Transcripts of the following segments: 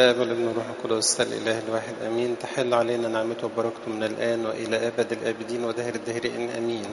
الله والابن والروح القدس الإله الواحد أمين تحل علينا نعمته وبركته من الآن وإلى أبد الآبدين ودهر الداهرين أمين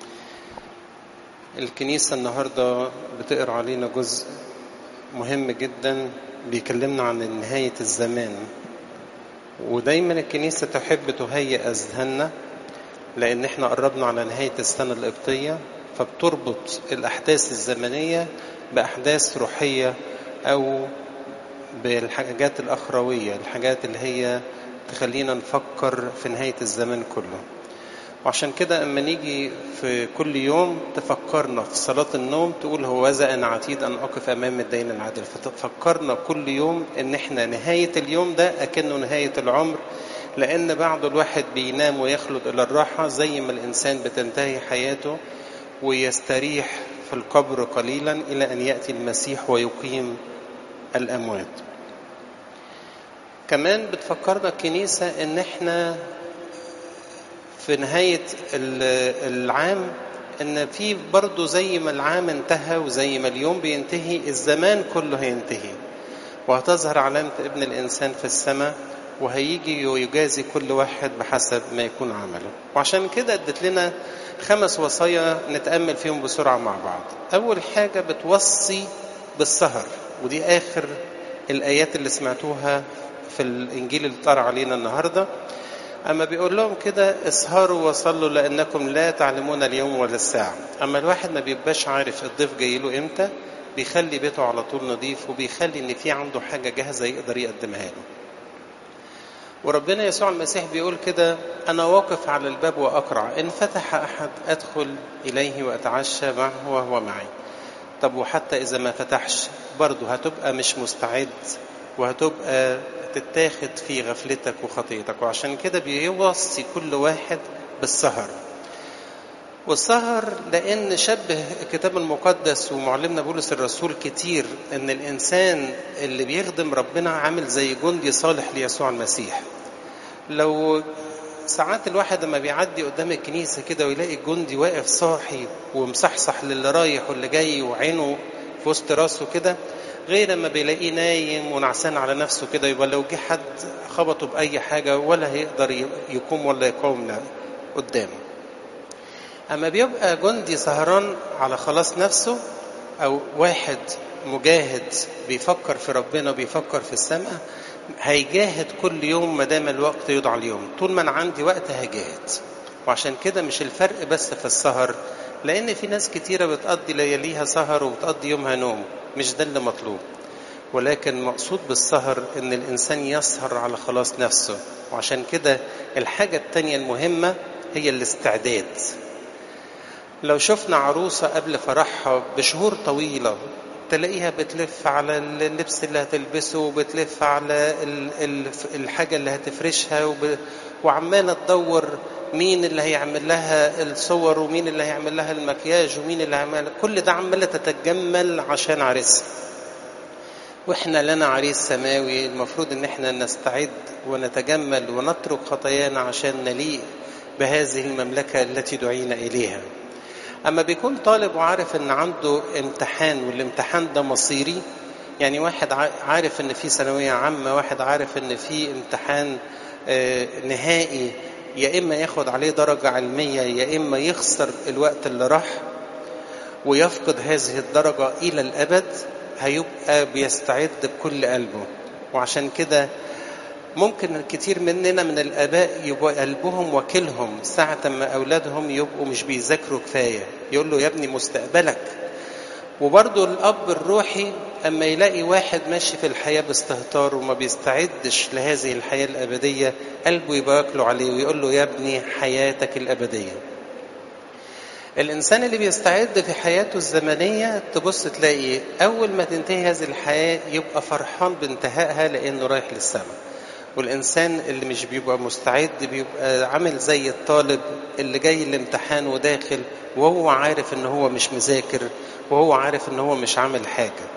الكنيسة النهاردة بتقرأ علينا جزء مهم جدا بيكلمنا عن نهاية الزمان ودايما الكنيسة تحب تهيئ أذهاننا لأن احنا قربنا على نهاية السنة القبطية فبتربط الأحداث الزمنية بأحداث روحية أو بالحاجات الأخروية الحاجات اللي هي تخلينا نفكر في نهاية الزمان كله وعشان كده أما نيجي في كل يوم تفكرنا في صلاة النوم تقول هو وذا أنا عتيد أن أقف أمام الدين العادل فتفكرنا كل يوم إن إحنا نهاية اليوم ده أكنه نهاية العمر لأن بعد الواحد بينام ويخلد إلى الراحة زي ما الإنسان بتنتهي حياته ويستريح في القبر قليلا إلى أن يأتي المسيح ويقيم الأموات كمان بتفكرنا الكنيسة إن إحنا في نهاية العام إن في برضه زي ما العام انتهى وزي ما اليوم بينتهي الزمان كله هينتهي وهتظهر علامة ابن الإنسان في السماء وهيجي ويجازي كل واحد بحسب ما يكون عمله وعشان كده ادت لنا خمس وصايا نتأمل فيهم بسرعة مع بعض أول حاجة بتوصي بالسهر ودي آخر الآيات اللي سمعتوها في الإنجيل اللي طار علينا النهاردة أما بيقول لهم كده اسهروا وصلوا لأنكم لا تعلمون اليوم ولا الساعة أما الواحد ما بيبقاش عارف الضيف جاي له إمتى بيخلي بيته على طول نظيف وبيخلي إن في عنده حاجة جاهزة يقدر يقدمها له وربنا يسوع المسيح بيقول كده أنا واقف على الباب وأقرع إن فتح أحد أدخل إليه وأتعشى معه وهو معي طب وحتى إذا ما فتحش برضه هتبقى مش مستعد وهتبقى تتاخد في غفلتك وخطيتك وعشان كده بيوصي كل واحد بالسهر والسهر لأن شبه الكتاب المقدس ومعلمنا بولس الرسول كتير أن الإنسان اللي بيخدم ربنا عامل زي جندي صالح ليسوع المسيح لو ساعات الواحد لما بيعدي قدام الكنيسة كده ويلاقي الجندي واقف صاحي ومصحصح للي رايح واللي جاي وعينه في وسط راسه كده غير لما بيلاقيه نايم ونعسان على نفسه كده يبقى لو جه حد خبطه بأي حاجة ولا هيقدر يقوم ولا يقاوم قدامه أما بيبقى جندي سهران على خلاص نفسه أو واحد مجاهد بيفكر في ربنا بيفكر في السماء هيجاهد كل يوم ما دام الوقت يدعى اليوم طول ما أنا عندي وقت هجاهد وعشان كده مش الفرق بس في السهر لأن في ناس كتيرة بتقضي لياليها سهر وبتقضي يومها نوم مش ده اللي مطلوب ولكن مقصود بالسهر ان الانسان يسهر على خلاص نفسه وعشان كده الحاجة التانية المهمة هي الاستعداد لو شفنا عروسة قبل فرحها بشهور طويلة تلاقيها بتلف على اللبس اللي هتلبسه وبتلف على الحاجة اللي هتفرشها وعمالة تدور مين اللي هيعمل لها الصور ومين اللي هيعمل لها المكياج ومين اللي هيعمل كل ده عمالة تتجمل عشان عريسها واحنا لنا عريس سماوي المفروض ان احنا نستعد ونتجمل ونترك خطايانا عشان نليق بهذه المملكة التي دعينا إليها أما بيكون طالب وعارف أن عنده امتحان والامتحان ده مصيري يعني واحد عارف أن في ثانوية عامة واحد عارف أن في امتحان نهائي يا إما ياخد عليه درجة علمية يا إما يخسر الوقت اللي راح ويفقد هذه الدرجة إلى الأبد هيبقى بيستعد بكل قلبه وعشان كده ممكن كتير مننا من الآباء يبقى قلبهم وكيلهم ساعة ما أولادهم يبقوا مش بيذاكروا كفاية يقول له يا ابني مستقبلك وبرضه الأب الروحي أما يلاقي واحد ماشي في الحياة باستهتار وما بيستعدش لهذه الحياة الأبدية قلبه يبقى ياكله عليه ويقول له يا ابني حياتك الأبدية الإنسان اللي بيستعد في حياته الزمنية تبص تلاقي أول ما تنتهي هذه الحياة يبقى فرحان بانتهائها لأنه رايح للسماء والإنسان اللي مش بيبقى مستعد بيبقى عامل زي الطالب اللي جاي الامتحان وداخل وهو عارف ان هو مش مذاكر وهو عارف ان هو مش عامل حاجة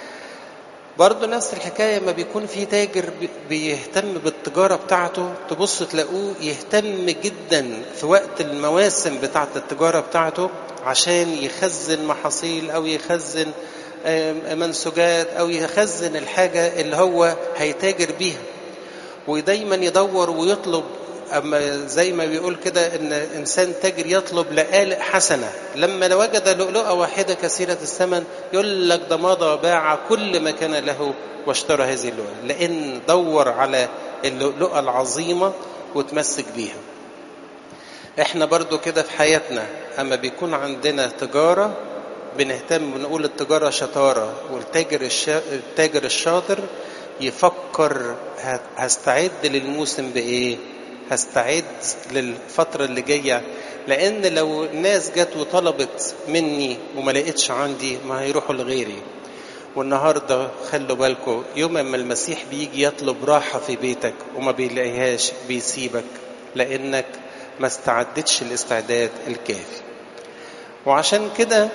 برضه نفس الحكاية ما بيكون في تاجر بيهتم بالتجارة بتاعته تبص تلاقوه يهتم جدا في وقت المواسم بتاعة التجارة بتاعته عشان يخزن محاصيل أو يخزن منسوجات او يخزن الحاجه اللي هو هيتاجر بيها ودايما يدور ويطلب اما زي ما بيقول كده ان انسان تاجر يطلب لآلئ حسنه لما وجد لؤلؤه واحده كثيره الثمن يقول لك ده مضى باع كل ما كان له واشترى هذه اللؤلؤه لان دور على اللؤلؤه العظيمه وتمسك بيها احنا برضو كده في حياتنا اما بيكون عندنا تجاره بنهتم بنقول التجاره شطاره والتاجر الشا... التاجر الشاطر يفكر هستعد للموسم بايه هستعد للفترة اللي جاية لأن لو الناس جت وطلبت مني وما لقيتش عندي ما هيروحوا لغيري والنهاردة خلوا بالكم يوم ما المسيح بيجي يطلب راحة في بيتك وما بيلاقيهاش بيسيبك لأنك ما استعدتش الاستعداد الكافي وعشان كده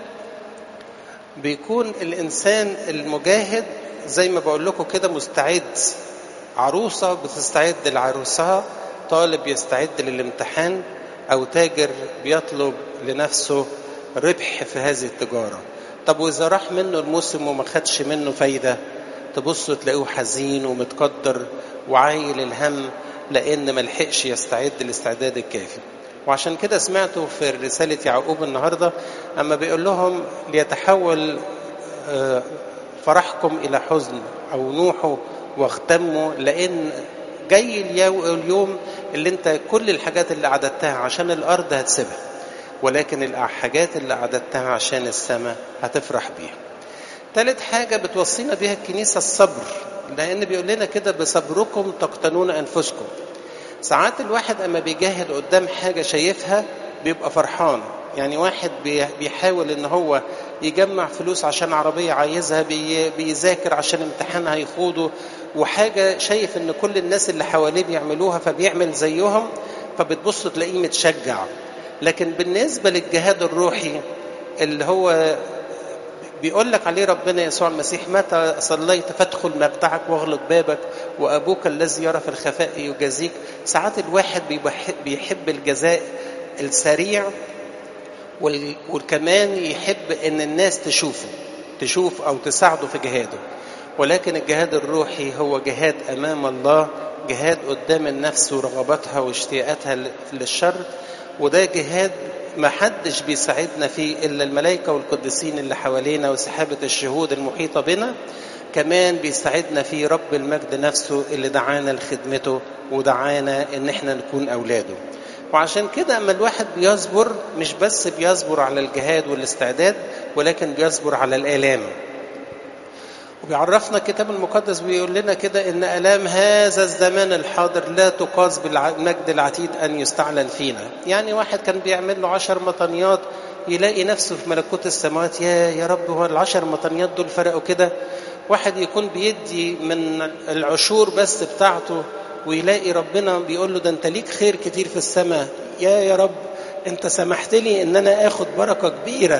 بيكون الإنسان المجاهد زي ما بقول لكم كده مستعد عروسة بتستعد لعروسها طالب يستعد للامتحان أو تاجر بيطلب لنفسه ربح في هذه التجارة طب وإذا راح منه الموسم وما خدش منه فايدة تبصوا تلاقوه حزين ومتقدر وعايل الهم لأن ما لحقش يستعد الاستعداد الكافي وعشان كده سمعته في رسالة يعقوب النهاردة أما بيقول لهم ليتحول فرحكم إلى حزن أو نوحوا واغتموا لأن جاي اليوم اللي انت كل الحاجات اللي عددتها عشان الأرض هتسيبها ولكن الحاجات اللي عددتها عشان السماء هتفرح بيها ثالث حاجة بتوصينا بها الكنيسة الصبر لأن بيقول لنا كده بصبركم تقتنون أنفسكم ساعات الواحد أما بيجاهد قدام حاجة شايفها بيبقى فرحان يعني واحد بيحاول ان هو يجمع فلوس عشان عربية عايزها بي بيذاكر عشان امتحان هيخوضه وحاجة شايف ان كل الناس اللي حواليه بيعملوها فبيعمل زيهم فبتبص تلاقيه متشجع لكن بالنسبة للجهاد الروحي اللي هو بيقول لك عليه ربنا يسوع المسيح متى صليت فادخل مبتعك واغلق بابك وابوك الذي يرى في الخفاء يجازيك ساعات الواحد بيحب الجزاء السريع وكمان يحب ان الناس تشوفه تشوف او تساعده في جهاده ولكن الجهاد الروحي هو جهاد امام الله جهاد قدام النفس ورغباتها واشتياقاتها للشر وده جهاد ما حدش بيساعدنا فيه الا الملائكه والقديسين اللي حوالينا وسحابه الشهود المحيطه بنا كمان بيساعدنا فيه رب المجد نفسه اللي دعانا لخدمته ودعانا ان احنا نكون اولاده وعشان كده اما الواحد بيصبر مش بس بيصبر على الجهاد والاستعداد ولكن بيصبر على الالام وبيعرفنا الكتاب المقدس بيقول لنا كده ان الام هذا الزمان الحاضر لا تقاس بالمجد العتيد ان يستعلن فينا يعني واحد كان بيعمل له عشر مطنيات يلاقي نفسه في ملكوت السماوات يا يا رب هو العشر مطنيات دول فرقوا كده واحد يكون بيدي من العشور بس بتاعته ويلاقي ربنا بيقول له ده انت ليك خير كتير في السماء يا يا رب انت سمحت لي ان انا اخد بركه كبيره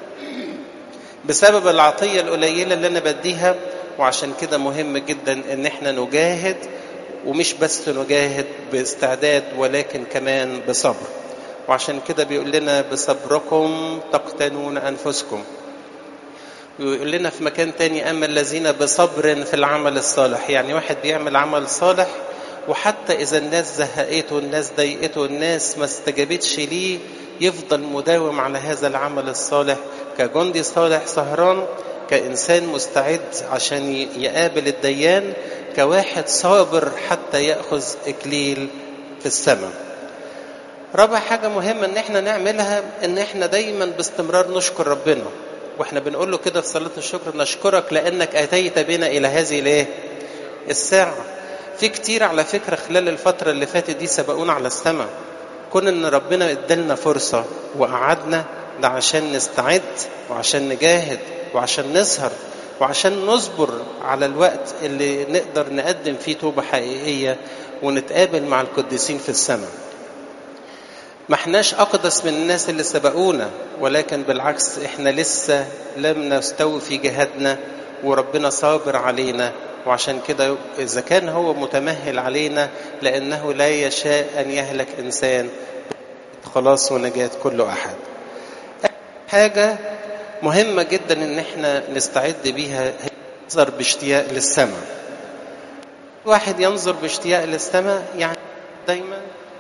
بسبب العطيه القليله اللي انا بديها وعشان كده مهم جدا ان احنا نجاهد ومش بس نجاهد باستعداد ولكن كمان بصبر وعشان كده بيقول لنا بصبركم تقتنون انفسكم ويقول لنا في مكان تاني اما الذين بصبر في العمل الصالح يعني واحد بيعمل عمل صالح وحتى إذا الناس زهقته الناس ضايقته الناس ما استجابتش ليه يفضل مداوم على هذا العمل الصالح كجندي صالح سهران كإنسان مستعد عشان يقابل الديان كواحد صابر حتى يأخذ إكليل في السماء رابع حاجة مهمة إن إحنا نعملها إن إحنا دايما باستمرار نشكر ربنا وإحنا بنقول له كده في صلاة الشكر نشكرك لأنك أتيت بنا إلى هذه الإيه؟ الساعة في كتير على فكرة خلال الفترة اللي فاتت دي سبقونا على السماء كون ان ربنا ادالنا فرصة وقعدنا ده عشان نستعد وعشان نجاهد وعشان نسهر وعشان نصبر على الوقت اللي نقدر نقدم فيه توبة حقيقية ونتقابل مع القديسين في السماء ما احناش اقدس من الناس اللي سبقونا ولكن بالعكس احنا لسه لم نستوي في جهادنا وربنا صابر علينا وعشان كده إذا كان هو متمهل علينا لأنه لا يشاء أن يهلك إنسان خلاص ونجاة كل أحد حاجة مهمة جدا ان احنا نستعد بيها ينظر باشتياق للسماء واحد ينظر باشتياق للسماء يعني دايما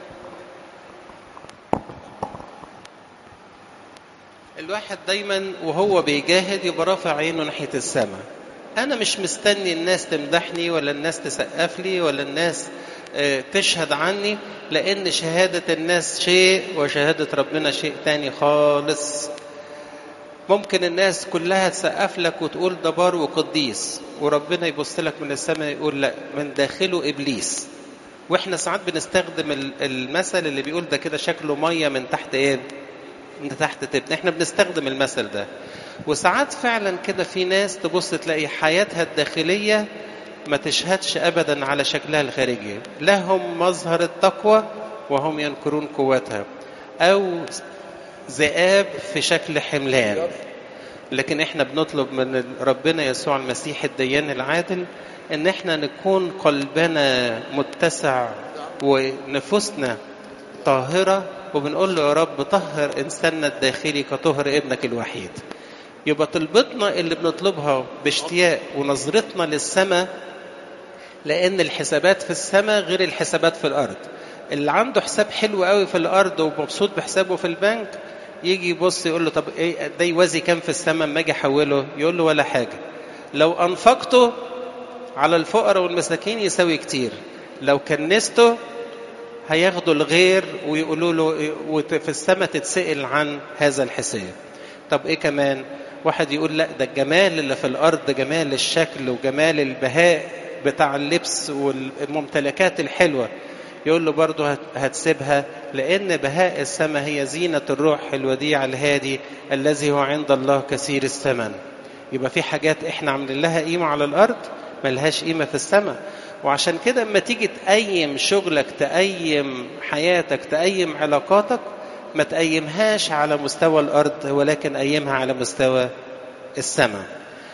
الواحد دايما وهو بيجاهد يبقى رافع عينه ناحية السماء أنا مش مستني الناس تمدحني ولا الناس تسقف لي ولا الناس تشهد عني لأن شهادة الناس شيء وشهادة ربنا شيء تاني خالص ممكن الناس كلها تسقف لك وتقول ده بار وقديس وربنا يبص لك من السماء يقول لا من داخله إبليس واحنا ساعات بنستخدم المثل اللي بيقول ده كده شكله ميه من تحت ايه من تحت تبن احنا بنستخدم المثل ده وساعات فعلا كده في ناس تبص تلاقي حياتها الداخليه ما تشهدش ابدا على شكلها الخارجي لهم مظهر التقوى وهم ينكرون قوتها او ذئاب في شكل حملان لكن احنا بنطلب من ربنا يسوع المسيح الديان العادل ان احنا نكون قلبنا متسع ونفوسنا طاهرة وبنقول له يا رب طهر إنساننا الداخلي كطهر ابنك الوحيد يبقى طلبتنا اللي بنطلبها باشتياق ونظرتنا للسماء لأن الحسابات في السماء غير الحسابات في الأرض اللي عنده حساب حلو قوي في الأرض ومبسوط بحسابه في البنك يجي يبص يقول له طب ايه ده يوازي كام في السماء اما اجي احوله يقول له ولا حاجه لو انفقته على الفقراء والمساكين يساوي كتير لو كنسته هياخدوا الغير ويقولوا له وفي السماء تتسأل عن هذا الحساب طب ايه كمان واحد يقول لا ده الجمال اللي في الارض جمال الشكل وجمال البهاء بتاع اللبس والممتلكات الحلوه يقول له برضه هتسيبها لأن بهاء السماء هي زينة الروح الوديع الهادي الذي هو عند الله كثير الثمن يبقى في حاجات احنا عاملين لها قيمة على الأرض ملهاش قيمة في السماء وعشان كده اما تيجي تقيم شغلك تقيم حياتك تقيم علاقاتك ما تقيمهاش على مستوى الأرض ولكن قيمها على مستوى السماء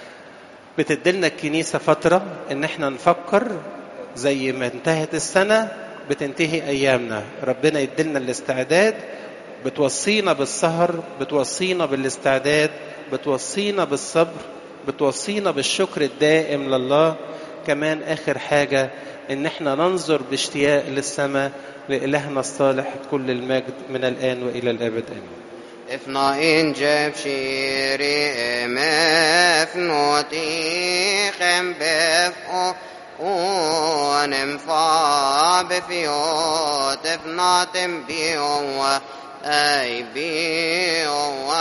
بتدلنا الكنيسة فترة ان احنا نفكر زي ما انتهت السنة بتنتهي أيامنا ربنا يدلنا الاستعداد بتوصينا بالسهر بتوصينا بالاستعداد بتوصينا بالصبر بتوصينا بالشكر الدائم لله كمان آخر حاجة إن احنا ننظر باشتياق للسماء لإلهنا الصالح كل المجد من الآن وإلى الأبد آمين اثنين جاب شيري مفنوتي خم بفقو ونمفى بفيوت افنات بيوم أي بي